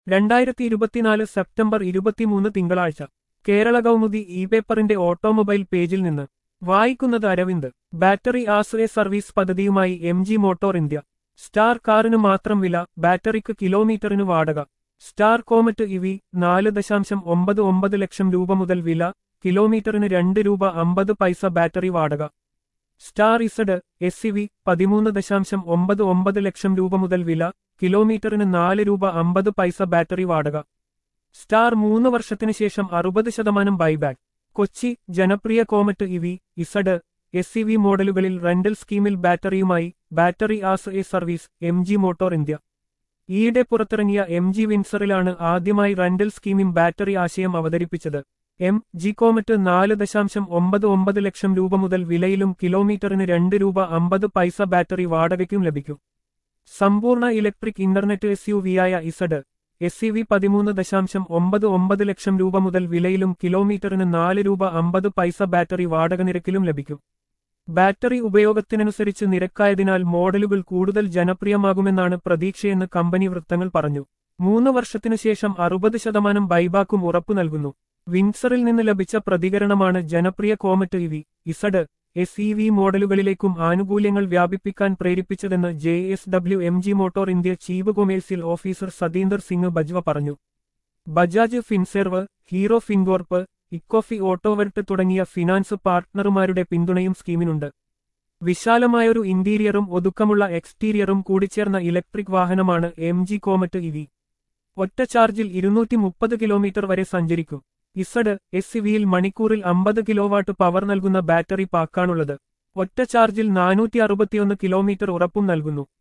രണ്ടായിരത്തി ഇരുപത്തിനാല് സെപ്റ്റംബർ ഇരുപത്തിമൂന്ന് തിങ്കളാഴ്ച കേരള കൗമുദി ഇ പേപ്പറിന്റെ ഓട്ടോമൊബൈൽ പേജിൽ നിന്ന് വായിക്കുന്നത് അരവിന്ദ് ബാറ്ററി ആശ്രയ സർവീസ് പദ്ധതിയുമായി M G motor India star കാറിന് മാത്രം വില ബാറ്ററിക്ക് കിലോമീറ്ററിന് വാടക സ്റ്റാർ കോമറ്റ് ഇവി നാല് ദശാംശം ഒമ്പത് ഒമ്പത് ലക്ഷം രൂപ മുതൽ വില കിലോമീറ്ററിന് രണ്ട് രൂപ അമ്പത് പൈസ ബാറ്ററി വാടക star Z S E V പതിമൂന്ന് ദശാംശം ഒമ്പത് ഒമ്പത് ലക്ഷം രൂപ മുതൽ വില കിലോമീറ്ററിന് നാല് രൂപ അമ്പത് പൈസ ബാറ്ററി വാടക സ്റ്റാർ മൂന്ന് വർഷത്തിനു ശേഷം അറുപത് ശതമാനം ബൈബാക്ക് കൊച്ചി ജനപ്രിയ Comet EV Z S E V മോഡലുകളിൽ റെന്റൽ സ്കീമിൽ ബാറ്ററിയുമായി battery as a service M G motor India ഈയിടെ പുറത്തിറങ്ങിയ എം ജി വിൻസറിലാണ് ആദ്യമായി റെന്റൽ സ്കീമിൽ ബാറ്ററി ആശയം അവതരിപ്പിച്ചത് എം ജി കോമറ്റ് നാല് ദശാംശം ഒമ്പത് ഒമ്പത് ലക്ഷം രൂപ മുതൽ വിലയിലും കിലോമീറ്ററിന് രണ്ട് രൂപ അമ്പത് പൈസ ബാറ്ററി വാടകയ്ക്കും ലഭിക്കും സമ്പൂർണ്ണ ഇലക്ട്രിക് ഇന്റർനെറ്റ് എസ് യു വിയായ ഇസഡ് എസ് ഇ വി പതിമൂന്ന് ദശാംശം ഒമ്പത് ഒമ്പത് ലക്ഷം രൂപ മുതൽ വിലയിലും കിലോമീറ്ററിന് നാല് രൂപ അമ്പത് പൈസ ബാറ്ററി വാടക നിരക്കിലും ലഭിക്കും ബാറ്ററി ഉപയോഗത്തിനനുസരിച്ച് നിരക്കായതിനാൽ മോഡലുകൾ കൂടുതൽ ജനപ്രിയമാകുമെന്നാണ് പ്രതീക്ഷയെന്ന് കമ്പനി വൃത്തങ്ങൾ പറഞ്ഞു മൂന്ന് വർഷത്തിനു ശേഷം അറുപത് ശതമാനം ബൈബാക്കും ഉറപ്പു നൽകുന്നു വിൻസറിൽ നിന്ന് ലഭിച്ച പ്രതികരണമാണ് ജനപ്രിയ Comet EV Z S E V മോഡലുകളിലേക്കും ആനുകൂല്യങ്ങൾ വ്യാപിപ്പിക്കാൻ പ്രേരിപ്പിച്ചതെന്ന് J S W M G motor India chief commercial officer Satinder Singh Bajwa പറഞ്ഞു ബജാജ് ഫിൻസെർവ് ഹീറോ ഫിൻകോർപ്പ് ഇക്കോഫി ഓട്ടോവർട്ട് തുടങ്ങിയ ഫിനാൻസ് പാർട്ട്ണർമാരുടെ പിന്തുണയും സ്കീമിനുണ്ട് വിശാലമായൊരു ഇന്റീരിയറും ഒതുക്കമുള്ള എക്സ്റ്റീരിയറും കൂടിച്ചേർന്ന ഇലക്ട്രിക് വാഹനമാണ് എം ജി കോമറ്റ് ഇവി ഒറ്റ ചാർജിൽ ഇരുന്നൂറ്റി മുപ്പത് കിലോമീറ്റർ വരെ സഞ്ചരിക്കും ഇസഡ് എസ് വിയിൽ മണിക്കൂറിൽ അമ്പത് കിലോവാട്ട് പവർ നൽകുന്ന ബാറ്ററി പാക്കാണുള്ളത് ഒറ്റ ചാർജിൽ നാനൂറ്റി അറുപത്തിയൊന്ന് കിലോമീറ്റർ ഉറപ്പും നൽകുന്നു